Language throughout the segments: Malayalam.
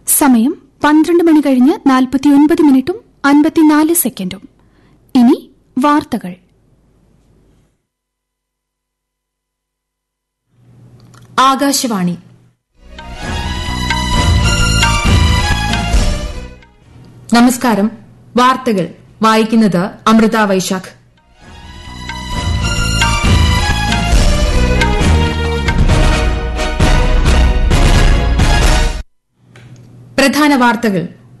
സമയം പന്ത്രണ്ട് മണി കഴിഞ്ഞ് നാൽപ്പത്തിയൊൻപത് മിനിറ്റും അൻപത്തിനാല് സെക്കൻഡും ഇനി വാർത്തകൾ ആകാശവാണി നമസ്കാരം വാർത്തകൾ വായിക്കുന്നത് അമൃത വൈശാഖ് പ്രധാന വാർത്തകൾ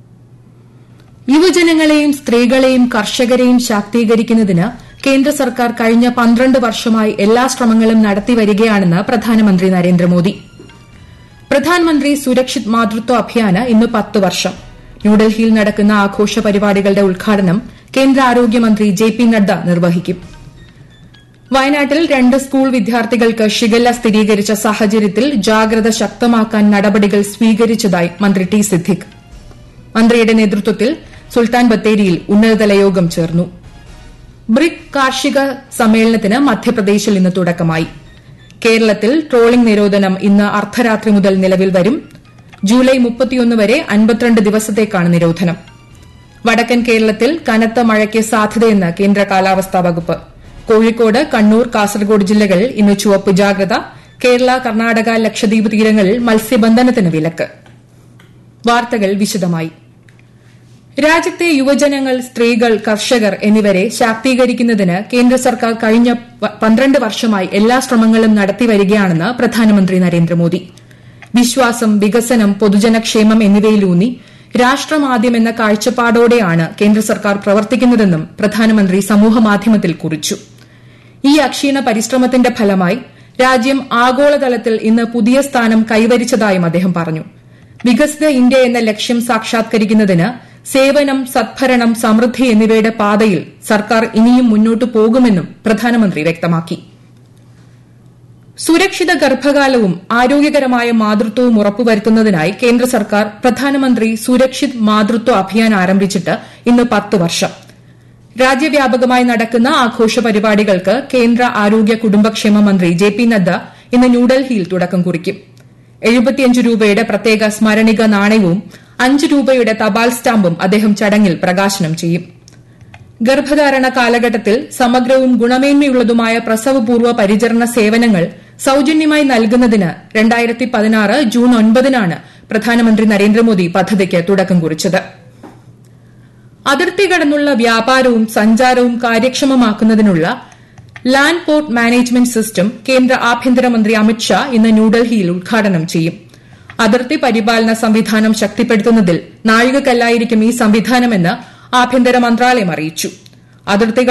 യുവജനങ്ങളെയും സ്ത്രീകളെയും കർഷകരെയും ശാക്തീകരിക്കുന്നതിന് കേന്ദ്ര സർക്കാർ കഴിഞ്ഞ പന്ത്രണ്ട് വർഷമായി എല്ലാ ശ്രമങ്ങളും നടത്തിവരികയാണെന്ന് പ്രധാനമന്ത്രി നരേന്ദ്രമോദി പ്രധാനമന്ത്രി സുരക്ഷിത് മാതൃത്വ അഭിയാന് ഇന്ന് പത്ത് വർഷം ന്യൂഡൽഹിയിൽ നടക്കുന്ന ആഘോഷ പരിപാടികളുടെ ഉദ്ഘാടനം കേന്ദ്ര ആരോഗ്യമന്ത്രി ജെ പി നദ്ദ നിർവഹിക്കും വയനാട്ടിൽ രണ്ട് സ്കൂൾ വിദ്യാർത്ഥികൾക്ക് ഷിഗല്ല സ്ഥിരീകരിച്ച സാഹചര്യത്തിൽ ജാഗ്രത ശക്തമാക്കാൻ നടപടികൾ സ്വീകരിച്ചതായി മന്ത്രി ടി സിദ്ദിഖ് മന്ത്രിയുടെ നേതൃത്വത്തിൽ സുൽത്താൻ ബത്തേരിയിൽ ഉന്നതതല യോഗം ചേർന്നു ബ്രിക് കാർഷിക സമ്മേളനത്തിന് മധ്യപ്രദേശിൽ ഇന്ന് തുടക്കമായി കേരളത്തിൽ ട്രോളിംഗ് നിരോധനം ഇന്ന് അർദ്ധരാത്രി മുതൽ നിലവിൽ വരും ജൂലൈ മുപ്പത്തിയൊന്ന് വരെ അൻപത്തിരണ്ട് ദിവസത്തേക്കാണ് നിരോധനം വടക്കൻ കേരളത്തിൽ കനത്ത മഴയ്ക്ക് സാധ്യതയെന്ന് കേന്ദ്ര കാലാവസ്ഥാ വകുപ്പ് കോഴിക്കോട് കണ്ണൂർ കാസർഗോഡ് ജില്ലകളിൽ ഇന്ന് ചുവപ്പ് ജാഗ്രത കേരള കർണാടക ലക്ഷദ്വീപ് തീരങ്ങളിൽ മത്സ്യബന്ധനത്തിന് വിലക്ക് വാർത്തകൾ വിശദമായി രാജ്യത്തെ യുവജനങ്ങൾ സ്ത്രീകൾ കർഷകർ എന്നിവരെ ശാക്തീകരിക്കുന്നതിന് കേന്ദ്ര സർക്കാർ കഴിഞ്ഞ പന്ത്രണ്ട് വർഷമായി എല്ലാ ശ്രമങ്ങളും നടത്തിവരികയാണെന്ന് പ്രധാനമന്ത്രി നരേന്ദ്രമോദി വിശ്വാസം വികസനം പൊതുജനക്ഷേമം എന്നിവയിലൂന്നി രാഷ്ട്രമാദ്യം എന്ന കാഴ്ചപ്പാടോടെയാണ് കേന്ദ്ര സർക്കാർ പ്രവർത്തിക്കുന്നതെന്നും പ്രധാനമന്ത്രി സമൂഹമാധ്യമത്തിൽ കുറിച്ചു ഈ അക്ഷീണ പരിശ്രമത്തിന്റെ ഫലമായി രാജ്യം ആഗോളതലത്തിൽ ഇന്ന് പുതിയ സ്ഥാനം കൈവരിച്ചതായും അദ്ദേഹം പറഞ്ഞു വികസിത ഇന്ത്യ എന്ന ലക്ഷ്യം സാക്ഷാത്കരിക്കുന്നതിന് സേവനം സദ്ഭരണം സമൃദ്ധി എന്നിവയുടെ പാതയിൽ സർക്കാർ ഇനിയും മുന്നോട്ടു പോകുമെന്നും പ്രധാനമന്ത്രി വ്യക്തമാക്കി സുരക്ഷിത ഗർഭകാലവും ആരോഗ്യകരമായ മാതൃത്വവും ഉറപ്പുവരുത്തുന്നതിനായി കേന്ദ്ര സർക്കാർ പ്രധാനമന്ത്രി സുരക്ഷിത് മാതൃത്വ അഭിയാൻ ആരംഭിച്ചിട്ട് ഇന്ന് പത്ത് വർഷം രാജ്യവ്യാപകമായി നടക്കുന്ന ആഘോഷ പരിപാടികൾക്ക് കേന്ദ്ര ആരോഗ്യ കുടുംബക്ഷേമ മന്ത്രി ജെ പി നദ്ദ ഇന്ന് ന്യൂഡൽഹിയിൽ തുടക്കം കുറിക്കും എഴുപത്തിയഞ്ച് രൂപയുടെ പ്രത്യേക സ്മരണിക നാണയവും അഞ്ച് രൂപയുടെ തപാൽ സ്റ്റാമ്പും അദ്ദേഹം ചടങ്ങിൽ പ്രകാശനം ചെയ്യും ഗർഭധാരണ കാലഘട്ടത്തിൽ സമഗ്രവും ഗുണമേന്മയുള്ളതുമായ പ്രസവപൂർവ്വ പരിചരണ സേവനങ്ങൾ സൌജന്യമായി നൽകുന്നതിന് രണ്ടായിരത്തി പതിനാറ് ജൂൺ ഒൻപതിനാണ് പ്രധാനമന്ത്രി നരേന്ദ്രമോദി പദ്ധതിക്ക് തുടക്കം കുറിച്ചത് അതിർത്തി കടന്നുള്ള വ്യാപാരവും സഞ്ചാരവും കാര്യക്ഷമമാക്കുന്നതിനുള്ള ലാൻഡ് പോർട്ട് മാനേജ്മെന്റ് സിസ്റ്റം കേന്ദ്ര ആഭ്യന്തരമന്ത്രി അമിത്ഷാ ഇന്ന് ന്യൂഡൽഹിയിൽ ഉദ്ഘാടനം ചെയ്യും അതിർത്തി പരിപാലന സംവിധാനം ശക്തിപ്പെടുത്തുന്നതിൽ നാഴികക്കല്ലായിരിക്കും ഈ സംവിധാനമെന്ന് ആഭ്യന്തര മന്ത്രാലയം അറിയിച്ചു അതിർത്തി